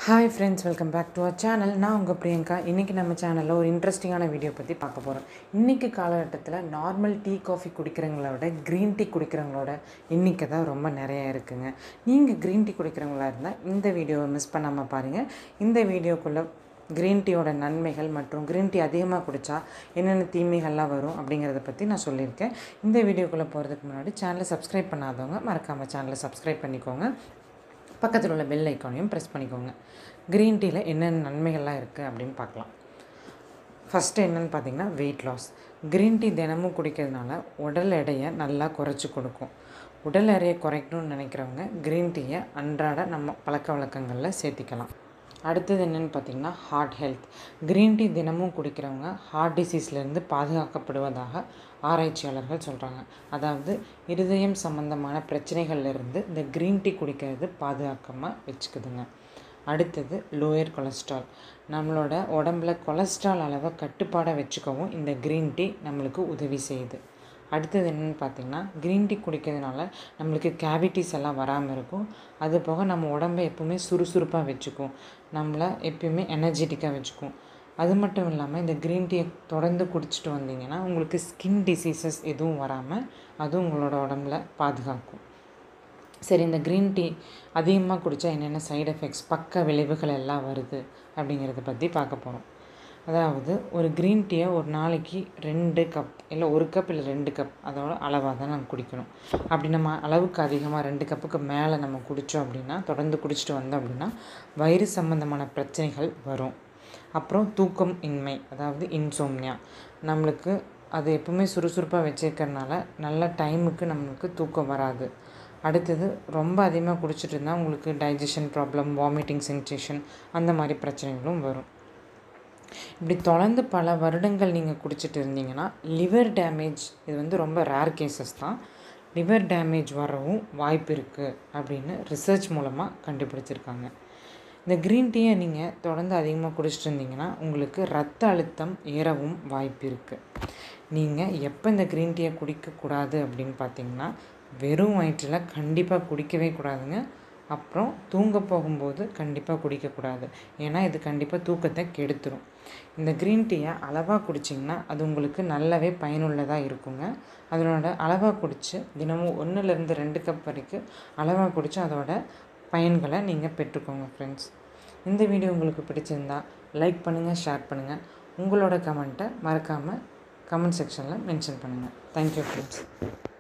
hi friends welcome back to our channel நான் உங்கள் பிரியங்கா இன்றைக்கி நம்ம சேனலில் ஒரு இன்ட்ரெஸ்டிங்கான வீடியோ பற்றி பார்க்க போகிறோம் இன்றைக்கி காலகட்டத்தில் நார்மல் டீ காஃபி குடிக்கிறவங்களோட க்ரீன் டீ குடிக்கிறவங்களோட எண்ணிக்கை தான் ரொம்ப நிறைய இருக்குங்க நீங்கள் க்ரீன் டீ குடிக்கிறவங்களா இருந்தால் இந்த வீடியோவை மிஸ் பண்ணாமல் பாருங்கள் இந்த வீடியோக்குள்ளே க்ரீன் டீயோட நன்மைகள் மற்றும் க்ரீன் டீ அதிகமாக குடித்தா என்னென்ன தீமைகள்லாம் வரும் அப்படிங்கிறத பற்றி நான் சொல்லியிருக்கேன் இந்த வீடியோக்குள்ளே போகிறதுக்கு முன்னாடி சேனலை சப்ஸ்கிரைப் பண்ணாதவங்க மறக்காமல் சேனலை சப்ஸ்கிரைப் பண்ணிக்கோங்க பக்கத்தில் உள்ள பெல் ஐக்கானையும் ப்ரெஸ் பண்ணிக்கோங்க க்ரீன் டீயில் என்னென்ன நன்மைகள்லாம் இருக்குது அப்படின்னு பார்க்கலாம் ஃபஸ்ட்டு என்னென்னு பார்த்தீங்கன்னா வெயிட் லாஸ் க்ரீன் டீ தினமும் குடிக்கிறதுனால உடல் எடையை நல்லா குறைச்சி கொடுக்கும் உடல் எடையை குறைக்கணும்னு நினைக்கிறவங்க க்ரீன் டீயை அன்றாட நம்ம பழக்க வழக்கங்களில் சேர்த்திக்கலாம் அடுத்தது என்னென்னு பார்த்தீங்கன்னா ஹார்ட் ஹெல்த் க்ரீன் டீ தினமும் குடிக்கிறவங்க ஹார்ட் டிசீஸ்லேருந்து பாதுகாக்கப்படுவதாக ஆராய்ச்சியாளர்கள் சொல்கிறாங்க அதாவது இருதயம் சம்மந்தமான பிரச்சனைகள்லேருந்து இந்த க்ரீன் டீ குடிக்கிறது பாதுகாக்காமல் வச்சுக்குதுங்க அடுத்தது லோயர் கொலஸ்ட்ரால் நம்மளோட உடம்புல கொலஸ்ட்ரால் அளவை கட்டுப்பாடாக வச்சுக்கவும் இந்த க்ரீன் டீ நம்மளுக்கு உதவி செய்யுது அடுத்தது என்னென்னு பார்த்தீங்கன்னா க்ரீன் டீ குடிக்கிறதுனால நம்மளுக்கு கேவிட்டிஸ் எல்லாம் வராமல் இருக்கும் அது போக நம்ம உடம்பை எப்பவுமே சுறுசுறுப்பாக வச்சுக்கும் நம்மளை எப்பயுமே எனர்ஜெட்டிக்காக வச்சுக்கும் அது மட்டும் இல்லாமல் இந்த க்ரீன் டீயை தொடர்ந்து குடிச்சிட்டு வந்தீங்கன்னா உங்களுக்கு ஸ்கின் டிசீசஸ் எதுவும் வராமல் அதுவும் உங்களோட உடம்புல பாதுகாக்கும் சரி இந்த க்ரீன் டீ அதிகமாக குடித்தா என்னென்ன சைடு எஃபெக்ட்ஸ் பக்க விளைவுகள் எல்லாம் வருது அப்படிங்கிறத பற்றி பார்க்க போகிறோம் அதாவது ஒரு க்ரீன் டீயை ஒரு நாளைக்கு ரெண்டு கப் இல்லை ஒரு கப் இல்லை ரெண்டு கப் அதோட அளவாக தான் நம்ம குடிக்கணும் அப்படி நம்ம அளவுக்கு அதிகமாக ரெண்டு கப்புக்கு மேலே நம்ம குடித்தோம் அப்படின்னா தொடர்ந்து குடிச்சிட்டு வந்தோம் அப்படின்னா வயிறு சம்மந்தமான பிரச்சனைகள் வரும் அப்புறம் தூக்கம் இன்மை அதாவது இன்சோம்னியா நம்மளுக்கு அது எப்பவுமே சுறுசுறுப்பாக வச்சுருக்கறனால நல்ல டைமுக்கு நம்மளுக்கு தூக்கம் வராது அடுத்தது ரொம்ப அதிகமாக குடிச்சிட்டு இருந்தால் உங்களுக்கு டைஜஷன் ப்ராப்ளம் வாமிட்டிங் சென்சேஷன் அந்த மாதிரி பிரச்சனைகளும் வரும் இப்படி தொடர்ந்து பல வருடங்கள் நீங்கள் குடிச்சிட்டு இருந்தீங்கன்னா லிவர் டேமேஜ் இது வந்து ரொம்ப ரேர் கேசஸ் தான் லிவர் டேமேஜ் வரவும் வாய்ப்பு இருக்குது அப்படின்னு ரிசர்ச் மூலமாக கண்டுபிடிச்சிருக்காங்க இந்த க்ரீன் டீயை நீங்கள் தொடர்ந்து அதிகமாக குடிச்சிட்டு இருந்தீங்கன்னா உங்களுக்கு ரத்த அழுத்தம் ஏறவும் வாய்ப்பு இருக்குது நீங்கள் எப்போ இந்த க்ரீன் டீயை குடிக்கக்கூடாது அப்படின்னு பார்த்தீங்கன்னா வெறும் வயிற்றில் கண்டிப்பாக குடிக்கவே கூடாதுங்க அப்புறம் தூங்க போகும்போது கண்டிப்பாக குடிக்கக்கூடாது ஏன்னா இது கண்டிப்பாக தூக்கத்தை கெடுத்துரும் இந்த க்ரீன் டீயை அளவாக குடிச்சிங்கன்னா அது உங்களுக்கு நல்லாவே பயனுள்ளதாக இருக்குங்க அதனோட அளவாக குடித்து தினமும் ஒன்றுலேருந்து ரெண்டு கப் வரைக்கும் அளவாக குடித்து அதோட பயன்களை நீங்கள் பெற்றுக்கோங்க ஃப்ரெண்ட்ஸ் இந்த வீடியோ உங்களுக்கு பிடிச்சிருந்தா லைக் பண்ணுங்கள் ஷேர் பண்ணுங்கள் உங்களோட கமெண்ட்டை மறக்காமல் கமெண்ட் செக்ஷனில் மென்ஷன் பண்ணுங்கள் தேங்க்யூ ஃப்ரெண்ட்ஸ்